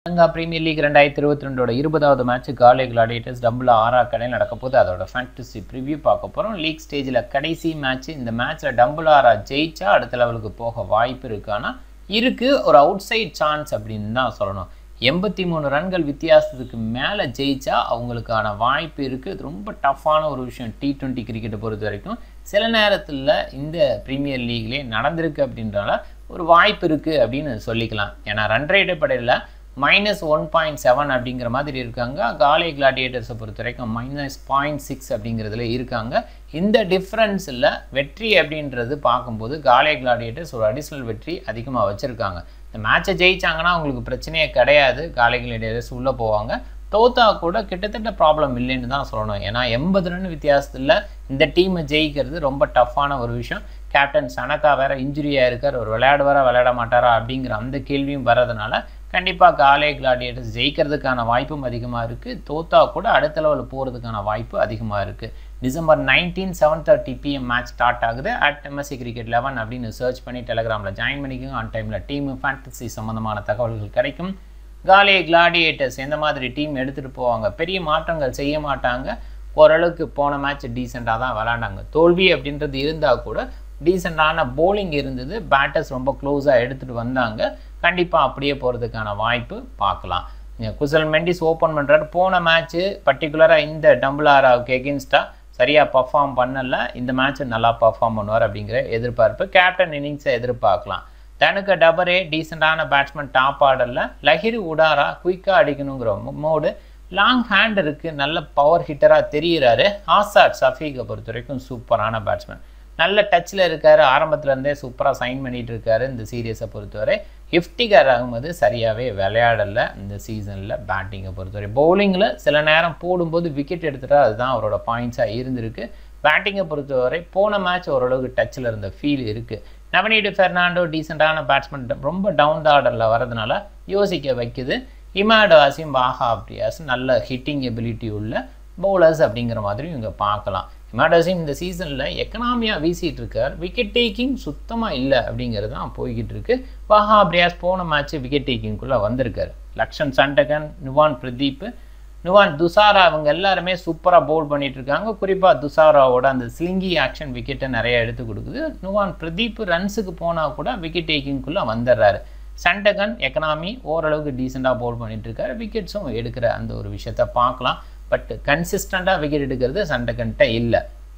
Sri Lanka premier league ரெண்டாயிரத்தி இருபத்தி ரெண்டோட இருபதாவது மேட்ச் காலே கிளாடியேட்டர்ஸ் டபுள் ஆறா கடையில் நடக்க போது அதோட ஃபேண்டசி ப்ரிவ்யூ பார்க்க போகிறோம் லீக் ஸ்டேஜில் கடைசி மேட்ச் இந்த மேட்ச்சில் டபுள் ஆறா ஜெயிச்சா அடுத்த லெவலுக்கு போக வாய்ப்பு இருக்கு ஆனால் இருக்குது ஒரு அவுட் சைட் சான்ஸ் அப்படின்னு தான் சொல்லணும் எண்பத்தி மூணு ரன்கள் வித்தியாசத்துக்கு மேலே ஜெயிச்சா அவங்களுக்கான வாய்ப்பு இருக்குது இது ரொம்ப டஃப்பான ஒரு விஷயம் டி ட்வெண்ட்டி கிரிக்கெட்டை பொறுத்த வரைக்கும் சில நேரத்தில் இந்த ப்ரீமியர் லீக்லேயே நடந்திருக்கு அப்படின்றனால ஒரு வாய்ப்பு இருக்குது அப்படின்னு சொல்லிக்கலாம் ஏன்னா ரன் ரேட் படையில் மைனஸ் ஒன் பாயிண்ட் செவன் அப்படிங்கிற மாதிரி இருக்காங்க காலே கிளாடியேட்டர்ஸை பொறுத்த வரைக்கும் மைனஸ் பாயிண்ட் சிக்ஸ் அப்படிங்கிறதுல இருக்காங்க இந்த டிஃப்ரென்ஸில் வெற்றி அப்படின்றது பார்க்கும்போது காலே கிளாடியேட்டர்ஸ் ஒரு அடிஷ்னல் வெற்றி அதிகமாக வச்சுருக்காங்க இந்த மேட்சை ஜெயிச்சாங்கன்னா அவங்களுக்கு பிரச்சனையே கிடையாது காலே கிளாடியேட்டர்ஸ் உள்ளே போவாங்க தோத்தா கூட கிட்டத்தட்ட ப்ராப்ளம் இல்லைன்னு தான் சொல்லணும் ஏன்னா எண்பது ரன் வித்தியாசத்தில் இந்த டீமை ஜெயிக்கிறது ரொம்ப டஃப்பான ஒரு விஷயம் கேப்டன் சனக்கா வேற இன்ஜுரியாக இருக்கார் ஒரு விளையாடுவாரா விளையாட மாட்டாரா அப்படிங்கிற அந்த கேள்வியும் வர்றதுனால கண்டிப்பாக காலே கிளாடியேட்டர்ஸ் ஜெயிக்கிறதுக்கான வாய்ப்பும் அதிகமாக இருக்குது தோத்தா கூட அடுத்த லெவலில் போகிறதுக்கான வாய்ப்பு அதிகமாக இருக்குது December nineteen seven thirty PM match start ஆகுது அட் எம்எஸ்சி கிரிக்கெட் லெவன் அப்படின்னு சர்ச் பண்ணி டெலகிராமில் ஜாயின் பண்ணிக்கோங்க ஆன் டைமில் டீம் ஃபேண்டசி சம்மந்தமான தகவல்கள் கிடைக்கும் காலே கிளாடியேட்டர்ஸ் எந்த மாதிரி டீம் எடுத்துகிட்டு போவாங்க பெரிய மாற்றங்கள் செய்ய மாட்டாங்க ஓரளவுக்கு போன மேட்ச் டீசெண்டாக தான் விளாண்டாங்க தோல்வி அப்படின்றது இருந்தால் கூட டீசெண்டான போலிங் இருந்தது பேட்டர்ஸ் ரொம்ப க்ளோஸாக எடுத்துகிட்டு வந்தாங்க கண்டிப்பாக அப்படியே போகிறதுக்கான வாய்ப்பு பார்க்கலாம் குசல் மெண்டிஸ் ஓப்பன் பண்ணுறாரு போன மேட்ச்சு பர்டிகுலராக இந்த டம்பிள் ஆராவுக்கு எகென்ஸ்டாக சரியாக பர்ஃபார்ம் பண்ணல இந்த மேட்ச் நல்லா பர்ஃபார்ம் பண்ணுவார் அப்படிங்கிற எதிர்பார்ப்பு கேப்டன் இன்னிங்ஸை எதிர்பார்க்கலாம் தனுக்கு டபரே டீசெண்டான பேட்ஸ்மேன் டாப் ஆர்டரில் லஹிரி உடாரா குயிக்காக அடிக்கணுங்கிற மோடு லாங் ஹேண்ட் இருக்குது நல்ல பவர் ஹிட்டராக தெரிகிறாரு ஆசாட் சஃபீகை பொறுத்த வரைக்கும் சூப்பரான பேட்ஸ்மேன் நல்ல டச்சில் இருக்கார் ஆரம்பத்துலேருந்தே சூப்பராக சைன் பண்ணிகிட்டு இருக்காரு இந்த சீரியஸை பொறுத்தவரை இஃப்டிகர் அகமது சரியாகவே விளையாடலை இந்த சீசனில் பேட்டிங்கை பொறுத்தவரை பவுலிங்கில் சில நேரம் போடும்போது விக்கெட் எடுத்துட்டா அதுதான் அவரோட பாயிண்ட்ஸாக இருந்திருக்கு பேட்டிங்கை பொறுத்தவரை போன மேட்ச் ஓரளவுக்கு டச்சில் இருந்த ஃபீல் இருக்குது நவனீடு ஃபெர்னாண்டோ டீசெண்டான பேட்ஸ்மேன் ரொம்ப டவுன் த ஆர்டரில் வரதுனால யோசிக்க வைக்குது இமாடோ அசிம் பாஹா அப்டியாஸ் நல்ல ஹிட்டிங் எபிலிட்டி உள்ள பவுலர்ஸ் அப்படிங்கிற மாதிரி இவங்க பார்க்கலாம் இமாடோசிம் இந்த சீசனில் எக்கனாமியாக வீசிகிட்டு இருக்கார் விக்கெட் டேக்கிங் சுத்தமாக இல்லை அப்படிங்கிறது தான் போய்கிட்டு இருக்கு பாஹா அப்ரியாஸ் போன மேட்ச் விக்கெட் டேக்கிங்குள்ளே வந்திருக்காரு லக்ஷன் சண்டகன் நுவான் பிரதீப் நுவான் துசாரா அவங்க எல்லாருமே சூப்பராக பவுல் பண்ணிட்டு இருக்காங்க குறிப்பாக துசாராவோட அந்த ஸ்லிங்கி ஆக்ஷன் விக்கெட்டை நிறைய எடுத்து கொடுக்குது நுவான் பிரதீப் ரன்ஸுக்கு போனால் கூட விக்கெட் டேக்கிங்குள்ளே வந்துடுறாரு சண்டகன் எக்கனாமி ஓரளவுக்கு டீசெண்டாக பவுல் பண்ணிட்டு இருக்காரு விக்கெட்ஸும் எடுக்கிற அந்த ஒரு விஷயத்த பார்க்கலாம் பட் கன்சிஸ்டண்ட்டாக விக்கெட் எடுக்கிறது சண்டகன்ட்ட இல்லை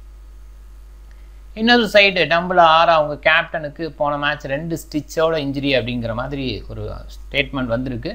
இன்னொரு சைடு டம்பிள் ஆறு அவங்க கேப்டனுக்கு போன மேட்ச் ரெண்டு ஸ்டிச்சோட இன்ஜுரி அப்படிங்கிற மாதிரி ஒரு ஸ்டேட்மெண்ட் வந்திருக்கு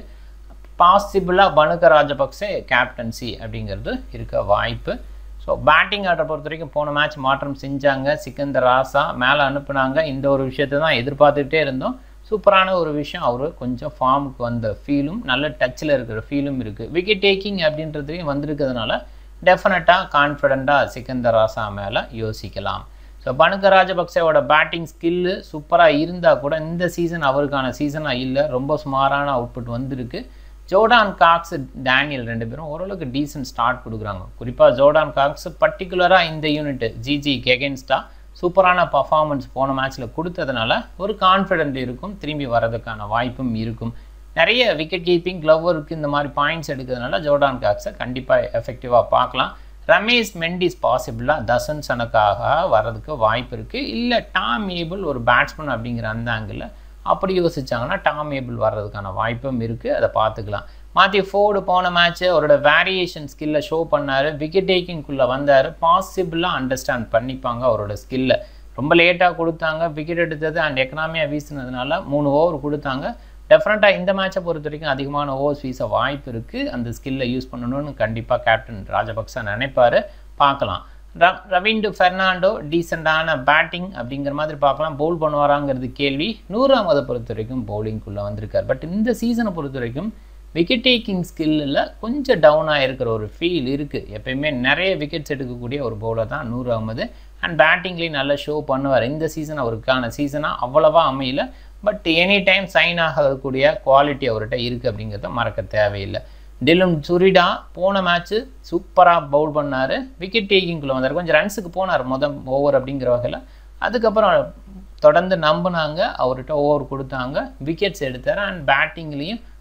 பாசிபிளாக பனுக ராஜபக்சே கேப்டன்சி அப்படிங்கிறது இருக்க வாய்ப்பு ஸோ பேட்டிங் ஆர்டர் பொறுத்த வரைக்கும் போன மேட்ச் மாற்றம் செஞ்சாங்க சிக்கந்தர் ராசா மேலே அனுப்புனாங்க இந்த ஒரு விஷயத்தை தான் எதிர்பார்த்துக்கிட்டே இருந்தோம் சூப்பரான ஒரு விஷயம் அவர் கொஞ்சம் ஃபார்முக்கு வந்த ஃபீலும் நல்ல டச்சில் இருக்கிற ஃபீலும் இருக்குது விக்கெட் டேக்கிங் அப்படின்றதையும் வந்திருக்கிறதுனால டெஃபினட்டாக கான்ஃபிடண்ட்டாக சிக்கந்தர் ராசா மேலே யோசிக்கலாம் ஸோ பனுக்க ராஜபக்சேவோட பேட்டிங் ஸ்கில்லு சூப்பராக இருந்தால் கூட இந்த சீசன் அவருக்கான சீசனாக இல்லை ரொம்ப சுமாரான அவுட்புட் வந்திருக்கு ஜோர்டான் காக்ஸ் டேனியல் ரெண்டு பேரும் ஓரளவுக்கு டீசென்ட் ஸ்டார்ட் கொடுக்குறாங்க குறிப்பாக ஜோர்டான் காக்ஸ் பர்டிகுலராக இந்த யூனிட் ஜிஜி கெகென்ஸ்டாக சூப்பரான பர்ஃபார்மன்ஸ் போன மேட்ச்சில் கொடுத்ததுனால ஒரு கான்ஃபிடென்ட் இருக்கும் திரும்பி வர்றதுக்கான வாய்ப்பும் இருக்கும் நிறைய விக்கெட் கீப்பிங் க்ளவருக்கு இந்த மாதிரி பாயிண்ட்ஸ் எடுக்கிறதுனால ஜோர்டான் காக்ஸை கண்டிப்பாக எஃபெக்டிவாக பார்க்கலாம் ரமேஷ் மெண்டிஸ் பாசிபிளாக தசன் சனக்காக வர்றதுக்கு வாய்ப்பு இருக்குது இல்லை டாம் ஏபிள் ஒரு பேட்ஸ்மேன் அப்படிங்கிற அந்த ஆங்கிளில் அப்படி யோசிச்சாங்கன்னா டாம் ஏபிள் வர்றதுக்கான வாய்ப்பும் இருக்குது அதை பார்த்துக்கலாம் மாற்றி ஃபோர்டு போன மேட்ச்சு அவரோட வேரியேஷன் ஸ்கில்லை ஷோ பண்ணார் விக்கெட் டேக்கிங்குள்ளே வந்தார் பாசிபிளாக அண்டர்ஸ்டாண்ட் பண்ணிப்பாங்க அவரோட ஸ்கில்லை ரொம்ப லேட்டாக கொடுத்தாங்க விக்கெட் எடுத்தது அண்ட் எக்கனாமியாக வீசினதுனால மூணு ஓவர் கொடுத்தாங்க டெஃபினட்டாக இந்த மேட்சை பொறுத்த வரைக்கும் அதிகமான ஓவர்ஸ் வீச வாய்ப்பு இருக்குது அந்த ஸ்கில்லை யூஸ் பண்ணணும்னு கண்டிப்பாக கேப்டன் ராஜபக்சா நினைப்பார் பார்க்கலாம் ர ரவீண்டு ஃபெர்னாண்டோ டீசெண்டான பேட்டிங் அப்படிங்கிற மாதிரி பார்க்கலாம் பவுல் பண்ணுவாராங்கிறது கேள்வி நூறாமதை பொறுத்த வரைக்கும் பவுலிங்குள்ளே வந்திருக்கார் பட் இந்த சீசனை பொறுத்த வரைக்கும் விக்கெட் டேக்கிங் ஸ்கில்லில் கொஞ்சம் டவுனாக இருக்கிற ஒரு ஃபீல் இருக்குது எப்பயுமே நிறைய விக்கெட்ஸ் எடுக்கக்கூடிய ஒரு பவுலர் தான் நூறு அகமது அண்ட் பேட்டிங்லேயும் நல்லா ஷோ பண்ணுவார் இந்த சீசன் அவருக்கான சீசனாக அவ்வளவா அமையல பட் எனி டைம் சைன் ஆகக்கூடிய குவாலிட்டி அவர்கிட்ட இருக்குது அப்படிங்கிறத மறக்க தேவையில்லை டிலும் சுரிடா போன மேட்ச்சு சூப்பராக பவுல் பண்ணார் விக்கெட் டேக்கிங்குள்ளே வந்தார் கொஞ்சம் ரன்ஸுக்கு போனார் மொதல் ஓவர் அப்படிங்கிற வகையில் அதுக்கப்புறம் தொடர்ந்து நம்பினாங்க அவர்கிட்ட ஓவர் கொடுத்தாங்க விக்கெட்ஸ் எடுத்தார் அண்ட் பேட்டிங்லேயும்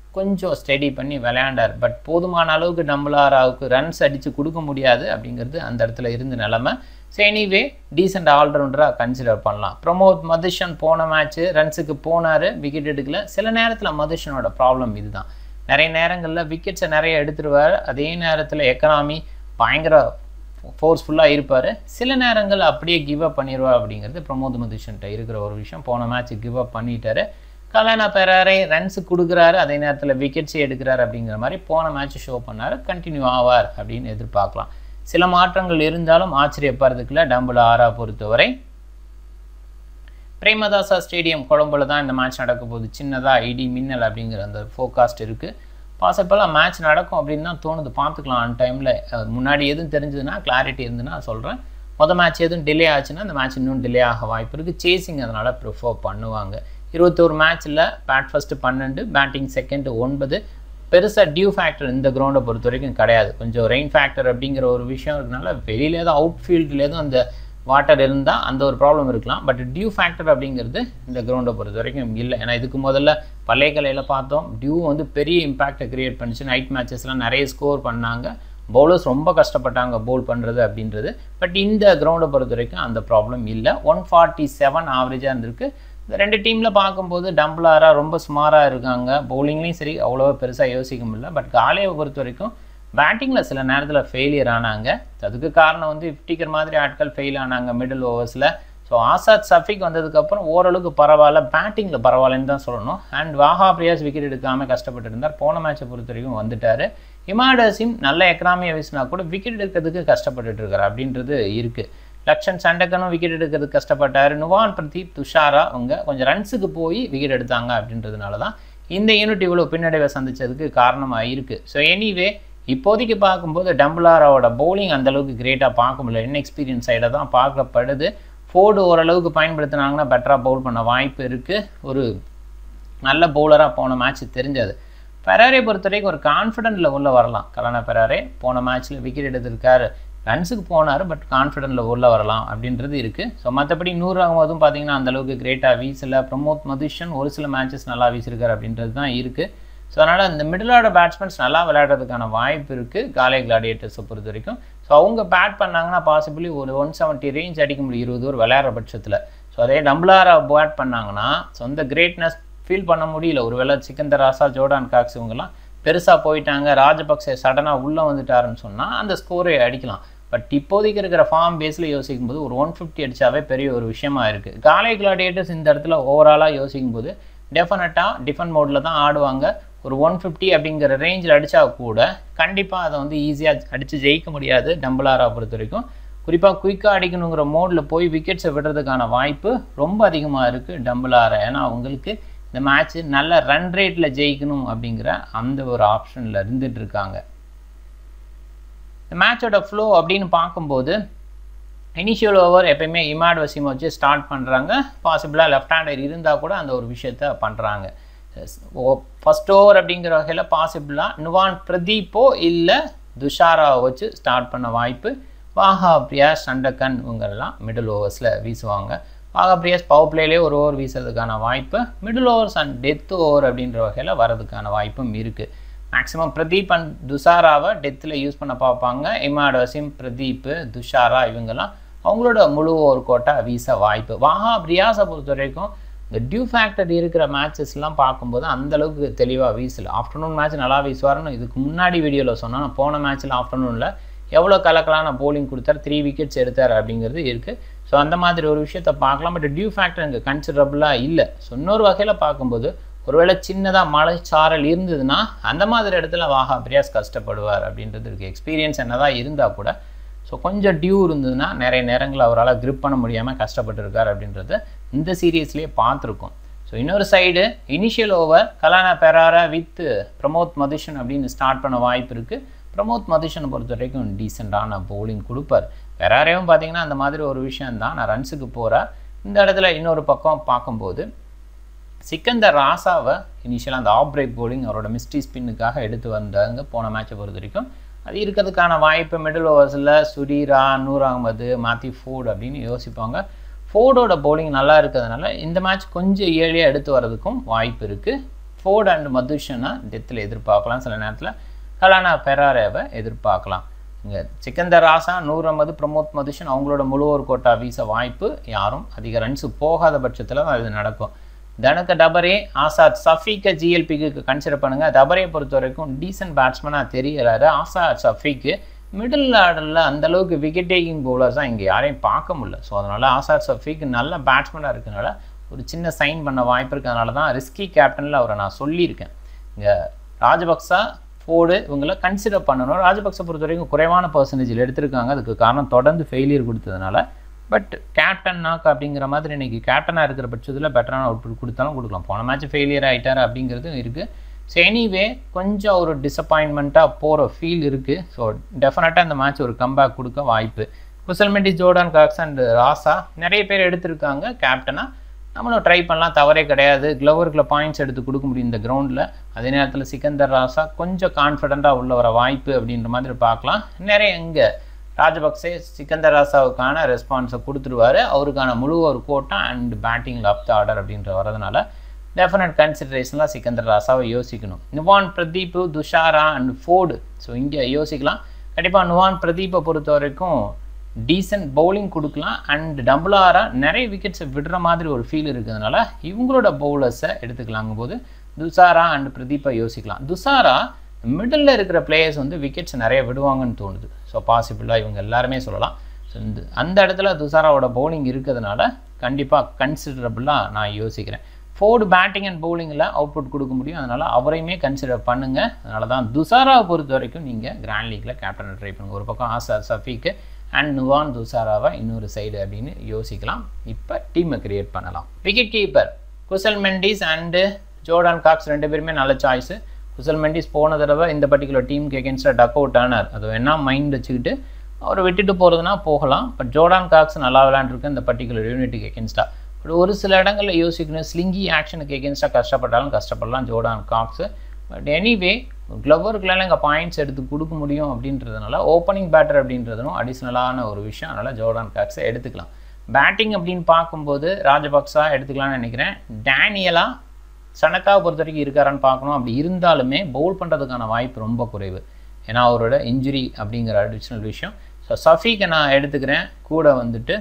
கொஞ்சம் ஸ்டடி பண்ணி விளையாண்டார் பட் போதுமான அளவுக்கு டம்புலாராவுக்கு ரன்ஸ் அடித்து கொடுக்க முடியாது அப்படிங்கிறது அந்த இடத்துல இருந்த நிலமை ஸோ எனிவே டீசெண்ட் ஆல்ரவுண்டராக கன்சிடர் பண்ணலாம் பிரமோத் மதுஷன் போன மேட்ச்சு ரன்ஸுக்கு போனார் விக்கெட் எடுக்கல சில நேரத்தில் மதுஷனோட ப்ராப்ளம் இதுதான் நிறைய நேரங்களில் விக்கெட்ஸை நிறைய எடுத்துருவார் அதே நேரத்தில் எக்கனாமி பயங்கர ஃபோர்ஸ்ஃபுல்லாக இருப்பார் சில நேரங்கள் அப்படியே கிவ் அப் பண்ணிடுவார் அப்படிங்கிறது பிரமோத் மதுஷன்ட்ட இருக்கிற ஒரு விஷயம் போன மேட்ச் கிவ் அப் பண்ணிட்டாரு கலானா பெறாரை ரன்ஸ் கொடுக்குறாரு அதே நேரத்தில் விக்கெட்ஸே எடுக்கிறாரு அப்படிங்கிற மாதிரி போன மேட்ச் ஷோ பண்ணார் கண்டினியூ ஆவார் அப்படின்னு எதிர்பார்க்கலாம் சில மாற்றங்கள் இருந்தாலும் ஆச்சரியப்படுறதுக்குள்ள டம்புல ஆறா பொறுத்தவரை பிரேமதாசா ஸ்டேடியம் கொழம்புல தான் இந்த மேட்ச் நடக்க போகுது சின்னதாக இடி மின்னல் அப்படிங்கிற அந்த ஃபோகாஸ்ட் இருக்குது பாசிபிளாக மேட்ச் நடக்கும் அப்படின்னு தான் தோணுது பார்த்துக்கலாம் ஆன் டைமில் முன்னாடி எதுவும் தெரிஞ்சதுன்னா கிளாரிட்டி இருந்துன்னா சொல்கிறேன் மொதல் மேட்ச் எதுவும் டிலே ஆச்சுன்னா அந்த மேட்ச் இன்னும் டிலே ஆக வாய்ப்பு இருக்குது சேசிங் அதனால் ப்ரிஃபர் பண்ணுவாங்க இருபத்தோரு மேட்ச்சில் பேட் ஃபஸ்ட்டு பன்னெண்டு பேட்டிங் செகண்ட் ஒன்பது பெருசாக டியூ ஃபேக்டர் இந்த கிரவுண்டை பொறுத்த வரைக்கும் கிடையாது கொஞ்சம் ரெயின் ஃபேக்டர் அப்படிங்கிற ஒரு விஷயம் இருக்கனால வெளியில தான் அவுட் ஃபீல்ட்லேயும் அந்த வாட்டர் இருந்தால் அந்த ஒரு ப்ராப்ளம் இருக்கலாம் பட் டியூ ஃபேக்டர் அப்படிங்கிறது இந்த கிரவுண்டை பொறுத்த வரைக்கும் இல்லை ஏன்னா இதுக்கு முதல்ல பழைய கலையில் பார்த்தோம் டியூ வந்து பெரிய இம்பாக்டை கிரியேட் பண்ணிச்சு நைட் மேட்சஸ்லாம் நிறைய ஸ்கோர் பண்ணாங்க பவுலர்ஸ் ரொம்ப கஷ்டப்பட்டாங்க பவுல் பண்ணுறது அப்படின்றது பட் இந்த கிரவுண்டை பொறுத்த வரைக்கும் அந்த ப்ராப்ளம் இல்லை ஒன் ஃபார்ட்டி செவன் ஆவரேஜாக இருந்திருக்கு இந்த ரெண்டு டீமில் பார்க்கும்போது டம்பிளாராக ரொம்ப சுமாராக இருக்காங்க பவுலிங்லேயும் சரி அவ்வளோவா பெருசாக யோசிக்க முடியல பட் காலையை பொறுத்த வரைக்கும் பேட்டிங்கில் சில நேரத்தில் ஃபெயிலியர் ஆனாங்க அதுக்கு காரணம் வந்து இஃப்டிக்கர் மாதிரி ஆட்கள் ஃபெயில் ஆனாங்க மிடில் ஓவர்ஸில் ஸோ ஆசாத் சஃபிக் வந்ததுக்கப்புறம் ஓரளவுக்கு பரவாயில்ல பேட்டிங்கில் பரவாயில்லன்னு தான் சொல்லணும் அண்ட் வாஹா பிரியாஸ் விக்கெட் எடுக்காமல் கஷ்டப்பட்டு இருந்தார் போன மேட்சை பொறுத்த வரைக்கும் வந்துட்டார் இமாட் அசீம் நல்ல எக்கனாமியை வீசினா கூட விக்கெட் எடுக்கிறதுக்கு கஷ்டப்பட்டுட்டு இருக்காரு அப்படின்றது இருக்குது லக்ஷன் சண்டக்கனும் விக்கெட் எடுக்கிறதுக்கு கஷ்டப்பட்டார் நுவான் பிரதீப் துஷாரா அவங்க கொஞ்சம் ரன்ஸுக்கு போய் விக்கெட் எடுத்தாங்க அப்படின்றதுனால தான் இந்த யூனிட் இவ்வளோ பின்னடைவை சந்திச்சதுக்கு காரணமாக இருக்குது ஸோ எனிவே இப்போதைக்கு பார்க்கும்போது டம்புலாராவோட பவுலிங் அந்தளவுக்கு கிரேட்டாக பார்க்க முடியல இன்எக்ஸ்பீரியன்ஸ் சைடாக தான் பார்க்கப்படுது ஃபோர்டு ஓரளவுக்கு பயன்படுத்தினாங்கன்னா பெட்டராக பவுல் பண்ண வாய்ப்பு இருக்குது ஒரு நல்ல பவுலராக போன மேட்ச் தெரிஞ்சது பெராரே பொறுத்த வரைக்கும் ஒரு கான்ஃபிடென்ட் லெவலில் வரலாம் கலானா பெராரே போன மேட்ச்சில் விக்கெட் எடுத்திருக்காரு ரன்ஸுக்கு போனார் பட் கான்ஃபிடென்ட் லெவலில் வரலாம் அப்படின்றது இருக்குது ஸோ மற்றபடி நூறு ஆகும்போதும் பார்த்தீங்கன்னா அந்தளவுக்கு கிரேட்டாக வீசல பிரமோத் மதுஷன் ஒரு சில மேட்சஸ் நல்லா வீசியிருக்காரு அப்படின்றது தான் இருக்குது ஸோ அதனால் இந்த மிடில் ஆர்டர் பேட்ஸ்மேன்ஸ் நல்லா விளையாடுறதுக்கான வாய்ப்பு இருக்குது காலே கிளாடியேட்டர்ஸை பொறுத்த வரைக்கும் ஸோ அவங்க பேட் பண்ணாங்கன்னா பாசிபிளி ஒரு ஒன் செவன்ட்டி ரேஞ்ச் அடிக்க முடியும் இருபது ஓவர் விளையாடுற பட்சத்தில் ஸோ அதே டம்ளாரா பேட் பண்ணாங்கன்னா சொந்த கிரேட்னஸ் ஃபீல் பண்ண முடியல ஒருவேளை சிக்கந்தர் ராசா ஜோர்டான் காக்ஸ் இவங்கெல்லாம் பெருசாக போயிட்டாங்க ராஜபக்சே சடனாக உள்ளே வந்துட்டாருன்னு சொன்னால் அந்த ஸ்கோரை அடிக்கலாம் பட் இப்போதைக்கு இருக்கிற ஃபார்ம் பேஸில் யோசிக்கும் போது ஒரு ஒன் ஃபிஃப்டி அடித்தாவே பெரிய ஒரு விஷயமா இருக்குது காலை கிளாடியேட்டர்ஸ் இந்த இடத்துல ஓவராலாக யோசிக்கும் போது டெஃபினட்டாக டிஃபன் மோடில் தான் ஆடுவாங்க ஒரு ஒன் ஃபிஃப்டி அப்படிங்கிற ரேஞ்சில் அடித்தா கூட கண்டிப்பாக அதை வந்து ஈஸியாக அடித்து ஜெயிக்க முடியாது டம்புளாரா பொறுத்த வரைக்கும் குறிப்பாக குயிக்காக அடிக்கணுங்கிற மோடில் போய் விக்கெட்ஸை விடுறதுக்கான வாய்ப்பு ரொம்ப அதிகமாக இருக்குது டம்புளாரா ஏன்னா அவங்களுக்கு இந்த மேட்ச்சு நல்ல ரன் ரேட்டில் ஜெயிக்கணும் அப்படிங்கிற அந்த ஒரு ஆப்ஷனில் இருந்துட்டு இருக்காங்க இந்த மேட்சோட ஃப்ளோ அப்படின்னு பார்க்கும்போது இனிஷியல் ஓவர் எப்பயுமே இமாட் வசிம் வச்சு ஸ்டார்ட் பண்ணுறாங்க பாசிபிளாக லெஃப்ட் ஹேண்டர் இருந்தால் கூட அந்த ஒரு விஷயத்த பண்ணுறாங்க ஃபஸ்ட் ஓவர் அப்படிங்கிற வகையில் பாசிபிளாக நுவான் பிரதீப்போ இல்லை துஷாராவை வச்சு ஸ்டார்ட் பண்ண வாய்ப்பு வாஹா பிரியாஸ் சண்டக்கன் இவங்கெல்லாம் மிடில் ஓவர்ஸில் வீசுவாங்க வாகா பிரியாஸ் பவர் பிளேலே ஒரு ஓவர் வீசுறதுக்கான வாய்ப்பு middle overs and death over அப்படின்ற வகையில் வரதுக்கான வாய்ப்பும் இருக்குது மேக்ஸிமம் பிரதீப் அண்ட் துஷாராவை டெத்தில் யூஸ் பண்ண பார்ப்பாங்க இமாட் வசிம் பிரதீப் துஷாரா இவங்கெல்லாம் அவங்களோட முழு ஓவர் கோட்டை வீச வாய்ப்பு வாஹா பிரியாஸை பொறுத்த வரைக்கும் இந்த டியூ ஃபேக்டர் இருக்கிற மேட்சஸ்லாம் பார்க்கும்போது அந்தளவுக்கு தெளிவாக வீசல ஆஃப்டர்நூன் மேட்ச் நல்லா வீசுவார்னு இதுக்கு முன்னாடி வீடியோவில் சொன்னால் நான் போன மேட்ச்சில் ஆஃப்டர்நூனில் எவ்வளோ கலக்கலான போலிங் கொடுத்தார் த்ரீ விக்கெட்ஸ் எடுத்தார் அப்படிங்கிறது இருக்குது ஸோ அந்த மாதிரி ஒரு விஷயத்தை பார்க்கலாம் பட் டியூ ஃபேக்டர் இங்கே கன்சிடரபுளாக இல்லை ஸோ இன்னொரு வகையில் பார்க்கும்போது ஒருவேளை சின்னதாக மழை சாரல் இருந்ததுன்னா அந்த மாதிரி இடத்துல வாஹா பிரியாஸ் கஷ்டப்படுவார் அப்படின்றது இருக்குது எக்ஸ்பீரியன்ஸ் என்னதான் இருந்தால் கூட ஸோ கொஞ்சம் டியூ இருந்ததுன்னா நிறைய நேரங்கள் அவரால் கிரிப் பண்ண முடியாமல் கஷ்டப்பட்டுருக்கார் அப்படின்றத இந்த சீரீஸ்லேயே பார்த்துருக்கோம் ஸோ இன்னொரு side initial over Kalana Perera with Pramod Madushan அப்படின்னு ஸ்டார்ட் பண்ண வாய்ப்பு இருக்குது பிரமோத் மதுஷனை பொறுத்த வரைக்கும் டீசெண்டான பவுலிங் கொடுப்பார் பெராரையும் பார்த்தீங்கன்னா அந்த மாதிரி ஒரு விஷயம் தான் நான் ரன்ஸுக்கு போகிறேன் இந்த இடத்துல இன்னொரு பக்கம் பார்க்கும்போது சிக்கந்தர் ராசாவை இனிஷியலாக அந்த ஆஃப் பிரேக் போலிங் அவரோட மிஸ்டி ஸ்பின்னுக்காக எடுத்து வந்தாங்க போன மேட்சை பொறுத்த வரைக்கும் அது இருக்கிறதுக்கான வாய்ப்பு மிடில் ஓவர்ஸில் சுரீரா நூர் அகமது மாத்தி ஃபோர்டு அப்படின்னு யோசிப்பாங்க ஃபோர்டோட பவுலிங் நல்லா இருக்கிறதுனால இந்த மேட்ச் கொஞ்சம் ஏழியாக எடுத்து வர்றதுக்கும் வாய்ப்பு இருக்குது ஃபோர்ட் அண்ட் மதுஷனா டெத்தில் எதிர்பார்க்கலாம் சில நேரத்தில் கலானா பெராரேவை எதிர்பார்க்கலாம் இங்கே சிக்கந்தர் ராசா நூறு ஐம்பது பிரமோத் மதுஷன் அவங்களோட முழு ஒரு கோட்டா வீச வாய்ப்பு யாரும் அதிக ரன்ஸு போகாத பட்சத்தில் அது நடக்கும் தனக்கு டபரே ஆசாத் சஃபீக்கை ஜிஎல்பிக்கு கன்சிடர் பண்ணுங்கள் டபரே பொறுத்த வரைக்கும் டீசென்ட் பேட்ஸ்மேனாக தெரியலாரு ஆசாத் சஃபீக்கு மிடில் ஆர்டரில் அந்தளவுக்கு விக்கெட் டேக்கிங் பவுலர்ஸ் தான் இங்கே யாரையும் பார்க்க முடியல ஸோ அதனால் ஆசாத் சஃபீக் நல்ல பேட்ஸ்மேனாக இருக்கனால ஒரு சின்ன சைன் பண்ண வாய்ப்பு இருக்கிறதுனால தான் ரிஸ்கி கேப்டனில் அவரை நான் சொல்லியிருக்கேன் இங்கே ராஜபக்சா ஃபோர்டு இவங்கள கன்சிடர் பண்ணணும் ராஜபக்ச பொறுத்த வரைக்கும் குறைவான பர்சன்டேஜில் எடுத்திருக்காங்க அதுக்கு காரணம் தொடர்ந்து ஃபெயிலியர் கொடுத்ததுனால பட் கேப்டன் நாக் அப்படிங்கிற மாதிரி இன்றைக்கி கேப்டனாக இருக்கிற பட்சத்தில் பெட்டரான அவுட்புட் கொடுத்தாலும் கொடுக்கலாம் போன மேட்ச் ஃபெயிலியர் ஆகிட்டார் அப்படிங்கிறது இருக்குது ஸோ எனிவே கொஞ்சம் ஒரு டிசப்பாயின்மெண்ட்டாக போகிற ஃபீல் இருக்குது ஸோ டெஃபினட்டாக இந்த மேட்ச் ஒரு கம்பேக் கொடுக்க வாய்ப்பு Kusal Mendis Jordan Cox and Raza நிறைய பேர் எடுத்திருக்காங்க கேப்டனாக நம்மளும் ட்ரை பண்ணலாம் தவறே கிடையாது க்ளவருக்குள்ள பாயிண்ட்ஸ் எடுத்து கொடுக்க முடியும் இந்த கிரவுண்டில் அதே நேரத்தில் சிக்கந்தர் ராசா கொஞ்சம் கான்ஃபிடண்ட்டாக உள்ள வர வாய்ப்பு அப்படின்ற மாதிரி பார்க்கலாம் நிறைய இங்கே ராஜபக்சே சிக்கந்தர் ராசாவுக்கான ரெஸ்பான்ஸை கொடுத்துருவாரு அவருக்கான முழு ஒரு கோட்டா அண்ட் பேட்டிங்கில் அப் த ஆர்டர் அப்படின்ற வரதுனால டெஃபினட் கன்சிடரேஷன்லாம் சிக்கந்தர் ராசாவை யோசிக்கணும் Nuwan Pradeep Thushara and Ford so இங்கே யோசிக்கலாம் கண்டிப்பாக நுவான் பிரதீப்பை பொறுத்த வரைக்கும் டீசென்ட் பவுலிங் கொடுக்கலாம் அண்ட் டபுளாராக நிறைய விக்கெட்ஸை விடுற மாதிரி ஒரு ஃபீல் இருக்கிறதுனால இவங்களோட பவுலர்ஸை எடுத்துக்கலாங்கும் போது துசாரா அண்ட் பிரதீப்பை யோசிக்கலாம் துசாரா மிடில் இருக்கிற பிளேயர்ஸ் வந்து விக்கெட்ஸ் நிறைய விடுவாங்கன்னு தோணுது ஸோ பாசிபிளாக இவங்க எல்லாருமே சொல்லலாம் ஸோ இந்த அந்த இடத்துல துசாராவோட பவுலிங் இருக்கிறதுனால கண்டிப்பாக கன்சிடரபுளாக நான் யோசிக்கிறேன் ஃபோர்டு பேட்டிங் அண்ட் பவுலிங்கில் அவுட்புட் கொடுக்க முடியும் அதனால் அவரையுமே கன்சிடர் பண்ணுங்கள் அதனால தான் துசாராவை பொறுத்த வரைக்கும் நீங்கள் கிராண்ட் லீக்கில் கேப்டனை ட்ரை பண்ணுங்கள் ஒரு பக்கம் ஆசா சஃபீக்கு அண்ட் நுவான் துசாராவை இன்னொரு சைடு அப்படின்னு யோசிக்கலாம் இப்போ டீமை கிரியேட் பண்ணலாம் wicket keeper Kusal Mendis and Jordan Cox ரெண்டு பேருமே நல்ல சாய்ஸு குசல் மெண்டிஸ் போன தடவை இந்த பர்டிகுலர் டீமுக்கு எகென்ஸ்டாக டக் அவுட் ஆனார் அது வேணால் மைண்ட் வச்சுக்கிட்டு அவரை விட்டுட்டு போகிறதுனா போகலாம் பட் ஜோர்டான் காக்ஸ் நல்லா விளையாண்டுருக்கு இந்த பர்டிகுலர் யூனிட்டுக்கு எகென்ஸ்டாக பட் ஒரு சில இடங்களில் யோசிக்கணும் ஸ்லிங்கி ஆக்ஷனுக்கு எகென்ஸ்டாக கஷ்டப்பட்டாலும் கஷ்டப்படலாம் ஜோர்டான் காக்ஸு பட் எனிவே க்ளவருக்குலாம் இங்கே பாயிண்ட்ஸ் எடுத்து கொடுக்க முடியும் அப்படின்றதுனால ஓப்பனிங் பேட்டர் அப்படின்றதும் அடிஷ்னலான ஒரு விஷயம் அதனால் ஜோர்டான் காக்ஸை எடுத்துக்கலாம் பேட்டிங் அப்படின்னு பார்க்கும்போது ராஜபக்சா எடுத்துக்கலாம்னு நினைக்கிறேன் டேனியலா சனக்காவை பொறுத்த வரைக்கும் இருக்காரான்னு பார்க்கணும் அப்படி இருந்தாலுமே பவுல் பண்ணுறதுக்கான வாய்ப்பு ரொம்ப குறைவு ஏன்னா அவரோட இன்ஜுரி அப்படிங்கிற அடிஷ்னல் விஷயம் ஸோ சஃபீக்கை நான் எடுத்துக்கிறேன் கூட வந்துட்டு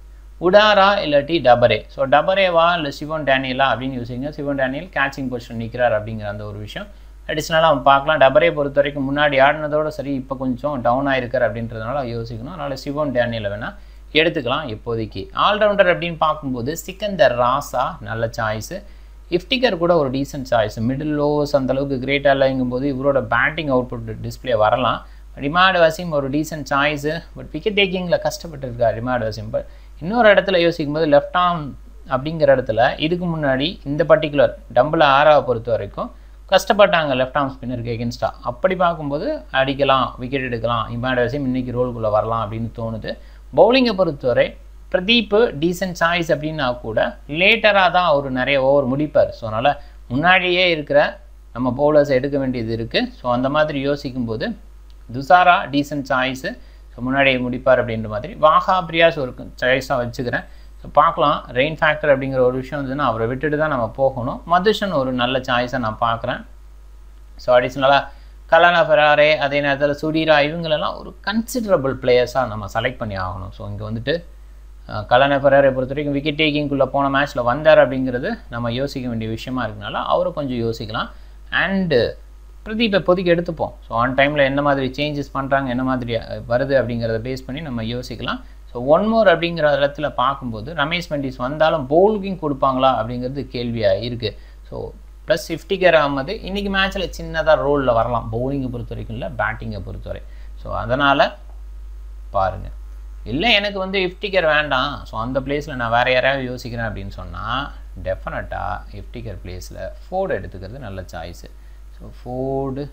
உடாரா இல்லாட்டி டபரே ஸோ டபரேவா இல்லை சிவன் டேனியலா அப்படின்னு யோசிங்க சிவன் டேனியல் கேட்சிங் பொசிஷன் நிற்கிறார் அப்படிங்கிற அந்த ஒரு விஷயம் அடிஷ்னலாக அவன் பார்க்கலாம் டபரே பொறுத்த வரைக்கும் முன்னாடி ஆடினதோட சரி இப்போ கொஞ்சம் டவுன் ஆகிருக்கார் அப்படின்றதுனால யோசிக்கணும் அதனால் சிவன் டேனியலை வேணால் எடுத்துக்கலாம் இப்போதைக்கு ஆல்ரவுண்டர் அப்படின்னு பார்க்கும்போது சிக்கந்தர் ராசா நல்ல சாய்ஸு இஃப்டிகர் கூட ஒரு டீசென்ட் சாய்ஸ் மிடில் லோவர்ஸ் அந்தளவுக்கு கிரேட்டாக இல்லைங்கும்போது இவரோட பேட்டிங் அவுட்புட் டிஸ்பிளே வரலாம் ரிமாட் வசீம் ஒரு டீசென்ட் சாய்ஸு பட் விக்கெட் டேக்கிங்கில் கஷ்டப்பட்டுருக்கார் ரிமாட் வசீம் பட் இன்னொரு இடத்துல யோசிக்கும் போது லெஃப்ட் ஆர்ம் அப்படிங்கிற இடத்துல இதுக்கு முன்னாடி இந்த பர்டிகுலர் டம்பிள் ஆறாவை பொறுத்த வரைக்கும் கஷ்டப்பட்டாங்க லெஃப்ட் ஆர்ம் ஸ்பின்னருக்கு எகென்ஸ்டாக அப்படி பார்க்கும்போது அடிக்கலாம் விக்கெட் எடுக்கலாம் இமாட் வசீம் இன்றைக்கி ரோல்குள்ளே வரலாம் அப்படின்னு தோணுது பவுலிங்கை பொறுத்தவரை பிரதீப் டீசென்ட் சாய்ஸ் அப்படின்னா கூட லேட்டராக தான் அவர் நிறைய ஓவர் முடிப்பார் ஸோ அதனால் முன்னாடியே இருக்கிற நம்ம பவுலர்ஸ் எடுக்க வேண்டியது இருக்குது ஸோ அந்த மாதிரி யோசிக்கும்போது துசாரா டீசென்ட் சாய்ஸு ஸோ முன்னாடியே முடிப்பார் அப்படின்ற மாதிரி வாஹா பிரியாஸ் ஒரு சாய்ஸாக வச்சுக்கிறேன் ஸோ பார்க்கலாம் ரெயின் ஃபேக்டர் அப்படிங்கிற ஒரு விஷயம் வந்துன்னா அவரை விட்டுட்டு தான் நம்ம போகணும் மதுஷன் ஒரு நல்ல சாய்ஸை நான் பார்க்குறேன் ஸோ அடிஷ்னலாக கலானா ஃபெராரே அதே நேரத்தில் சுடீரா இவங்களெல்லாம் ஒரு கன்சிடரபிள் பிளேயர்ஸாக நம்ம செலக்ட் பண்ணி ஆகணும் ஸோ இங்கே வந்துட்டு கலானா ஃபெராரை பொறுத்த வரைக்கும் விக்கெட் டேக்கிங்குள்ளே போன மேட்ச்சில் வந்தார் அப்படிங்கிறது நம்ம யோசிக்க வேண்டிய விஷயமா இருக்கனால அவரை கொஞ்சம் யோசிக்கலாம் அண்டு பிரதீப் இப்போதைக்கு எடுத்துப்போம் ஸோ ஆன் டைமில் என்ன மாதிரி சேஞ்சஸ் பண்ணுறாங்க என்ன மாதிரி வருது அப்படிங்கிறத பேஸ் பண்ணி நம்ம யோசிக்கலாம் ஸோ ஒன் மோர் அப்படிங்கிற இடத்துல பார்க்கும்போது ரமேஷ் மெண்டிஸ் வந்தாலும் பவுலிங் கொடுப்பாங்களா அப்படிங்கிறது கேள்வியாக இருக்குது ஸோ ப்ளஸ் இஃப்டிகர் அகமது இன்றைக்கி மேட்ச்சில் சின்னதாக ரோலில் வரலாம் பவுலிங்கை பொறுத்த வரைக்கும் இல்லை பேட்டிங்கை பொறுத்தவரை ஸோ அதனால் பாருங்கள் இல்லை எனக்கு வந்து இஃப்டிகர் வேண்டாம் ஸோ அந்த பிளேஸில் நான் வேறு யாராவது யோசிக்கிறேன் அப்படின்னு சொன்னால் டெஃபினட்டாக இஃப்டிகர் பிளேஸில் ஃபோர்டு எடுத்துக்கிறது நல்ல choice so Ford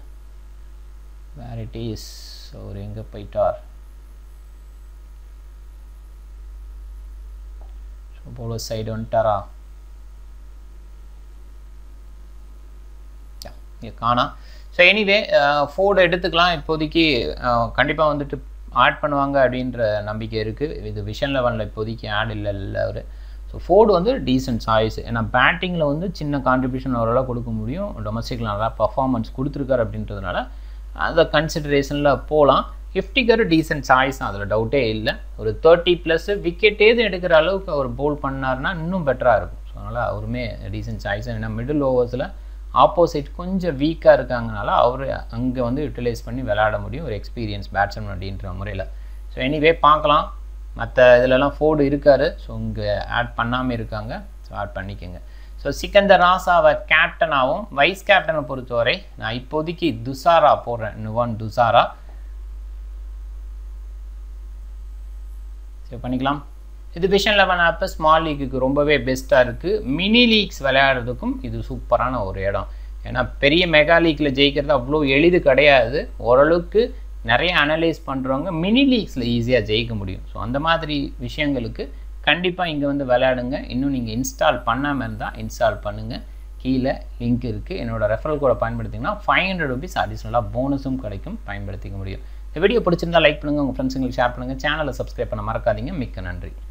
where it is அவர் எங்கே போயிட்டார் ஸோ போலர் சைடு வந்துட்டாரா இங்கே காணா ஸோ எனிவே ஃபோர்டு எடுத்துக்கலாம் இப்போதைக்கு கண்டிப்பாக வந்துட்டு ஆட் பண்ணுவாங்க அப்படின்ற நம்பிக்கை இருக்குது இது விஷன் லெவனில் இப்போதைக்கு ஆட் இல்லை இல்லை அவர் ஸோ ஃபோர்டு வந்து டீசென்ட் சாய்ஸ் ஏன்னா பேட்டிங்கில் வந்து சின்ன கான்ட்ரிபியூஷன் ஓரளவு கொடுக்க முடியும் டொமஸ்டிக்கில் நல்லா பர்ஃபார்மன்ஸ் கொடுத்துருக்காரு அப்படின்றதுனால அந்த கன்சிடரேஷனில் போகலாம் ஃபிஃப்டிக்கரு டீசென்ட் சாய்ஸ் தான் அதில் டவுட்டே இல்லை ஒரு தேர்ட்டி ப்ளஸ் விக்கெட்டேது எடுக்கிற அளவுக்கு அவர் போல் பண்ணார்னா இன்னும் பெட்டராக இருக்கும் ஸோ அதனால் அவருமே டீசென்ட் சாய்ஸ் ஏன்னா மிடில் ஓவர்ஸில் ஆப்போசிட் கொஞ்சம் வீக்காக இருக்காங்கனால அவர் அங்கே வந்து யூட்டிலைஸ் பண்ணி விளையாட முடியும் ஒரு எக்ஸ்பீரியன்ஸ் பேட்ஸ்மேன் அப்படின்ற முறையில் ஸோ எனிவே பார்க்கலாம் மற்ற இதிலலாம் ஃபோர்டு இருக்கார் ஸோ இங்கே ஆட் பண்ணாமல் இருக்காங்க ஸோ ஆட் பண்ணிக்கோங்க ஸோ சிக்கந்தர் ராசாவை கேப்டனாகவும் வைஸ் கேப்டனை பொறுத்தவரை நான் இப்போதைக்கு துசாரா போடுறேன் நுவான் துசாரா சேவ் பண்ணிக்கலாம் இது விஷன் லெவன் ஆப்பு ஸ்மால் லீக்குக்கு ரொம்பவே பெஸ்ட்டாக இருக்குது மினி லீக்ஸ் விளையாடுறதுக்கும் இது சூப்பரான ஒரு இடம் ஏன்னா பெரிய மெகா லீக்கில் ஜெயிக்கிறது அவ்வளோ எளிது கிடையாது ஓரளவுக்கு நிறைய அனலைஸ் பண்ணுறவங்க மினி லீக்ஸில் ஈஸியாக ஜெயிக்க முடியும் ஸோ அந்த மாதிரி விஷயங்களுக்கு கண்டிப்பாக இங்கே வந்து விளையாடுங்க இன்னும் நீங்கள் இன்ஸ்டால் பண்ணாமல் இருந்தால் இன்ஸ்டால் பண்ணுங்கள் கீழே லிங்க் இருக்குது என்னோடய ரெஃபரல் கூட பயன்படுத்திங்கன்னா ஃபைவ் ஹண்ட்ரட் ருபீஸ் அடிஷ்னலாக போனஸும் கிடைக்கும் பயன்படுத்திக்க முடியும் இந்த வீடியோ பிடிச்சிருந்தா லைக் பண்ணுங்கள் உங்கள் ஃப்ரெண்ட்ஸுங்களுக்கு ஷேர் பண்ணுங்கள் சேனலை சப்ஸ்கிரைப் பண்ண மறக்காதீங்க மிக்க நன்றி